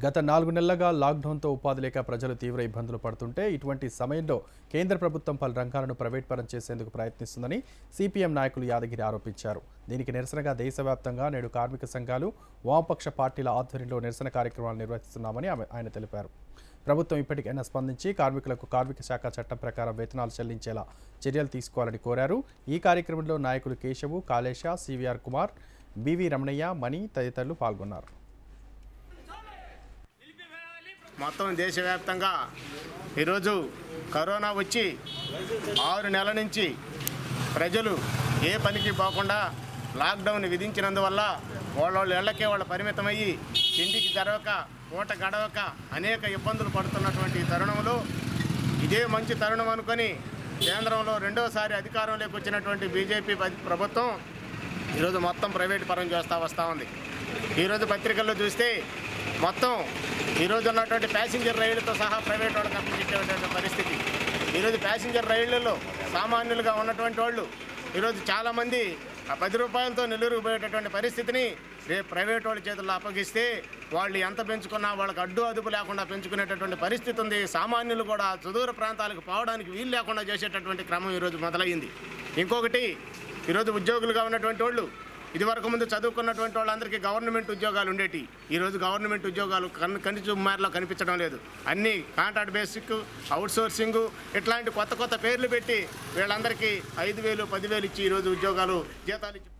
గత నాలుగు నెలలుగా లాక్డౌన్తో ఉపాధి లేక ప్రజలు తీవ్ర ఇబ్బందులు పడుతుంటే ఇటువంటి సమయంలో కేంద్ర ప్రభుత్వం పలు రంగాలను ప్రైవేట్ పరం చేసేందుకు ప్రయత్నిస్తుందని సిపిఎం నాయకులు యాదగిరి ఆరోపించారు దీనికి నిరసనగా దేశవ్యాప్తంగా నేడు కార్మిక సంఘాలు వామపక్ష పార్టీల ఆధ్వర్యంలో నిరసన కార్యక్రమాలు నిర్వహిస్తున్నామని ఆమె- ఆయన తెలిపారు ప్రభుత్వం ఇప్పటికైనా స్పందించి కార్మికులకు కార్మిక శాఖ చట్టం ప్రకారం వేతనాలు చెల్లించేలా చర్యలు తీసుకోవాలని కోరారు ఈ కార్యక్రమంలో నాయకులు కేశవు కాళేశ సివిఆర్ కుమార్ బివి రమణయ్య మణి తదితరులు పాల్గొన్నారు మొత్తం దేశవ్యాప్తంగా ఈరోజు కరోనా వచ్చి ఆరు నెలల నుంచి ప్రజలు ఏ పనికి పోకుండా లాక్డౌన్ విధించినందువల్ల వాళ్ళ వాళ్ళ ఇళ్లకే వాళ్ళ పరిమితమయ్యి ఇంటికి తెరవక పూట గడవక అనేక ఇబ్బందులు పడుతున్నటువంటి ఈ తరుణంలో ఇదే మంచి తరుణం అనుకొని కేంద్రంలో రెండోసారి అధికారంలోకి వచ్చినటువంటి బీజేపీ ప్రభుత్వం ఈరోజు మొత్తం ప్రైవేట్ పరం చేస్తూ వస్తూ ఉంది ఈరోజు పత్రికల్లో చూస్తే మొత్తం ఈరోజు ఉన్నటువంటి ప్యాసింజర్ రైళ్లతో సహా ప్రైవేట్ వాళ్ళకి అప్పగించేటువంటి పరిస్థితి ఈరోజు ప్యాసింజర్ రైళ్లలో సామాన్యులుగా ఉన్నటువంటి వాళ్ళు ఈరోజు చాలామంది ఆ పది రూపాయలతో నెల్లూరుకు పోయేటటువంటి పరిస్థితిని రేపు ప్రైవేట్ వాళ్ళ చేతుల్లో అప్పగిస్తే వాళ్ళు ఎంత పెంచుకున్నా వాళ్ళకి అడ్డు అదుపు లేకుండా పెంచుకునేటటువంటి పరిస్థితి ఉంది సామాన్యులు కూడా సుదూర ప్రాంతాలకు పోవడానికి వీలు లేకుండా చేసేటటువంటి క్రమం ఈరోజు మొదలైంది ఇంకొకటి ఈరోజు ఉద్యోగులుగా ఉన్నటువంటి వాళ్ళు ఇదివరకు ముందు చదువుకున్నటువంటి వాళ్ళందరికీ గవర్నమెంట్ ఉద్యోగాలు ఉండేటి ఈరోజు గవర్నమెంట్ ఉద్యోగాలు కన్ను కన్ని చూమారిలో కనిపించడం లేదు అన్నీ కాంట్రాక్ట్ బేసిక్ అవుట్ సోర్సింగ్ ఇట్లాంటి కొత్త కొత్త పేర్లు పెట్టి వీళ్ళందరికీ ఐదు వేలు పదివేలు ఇచ్చి ఈరోజు ఉద్యోగాలు జీతాలు ఇచ్చి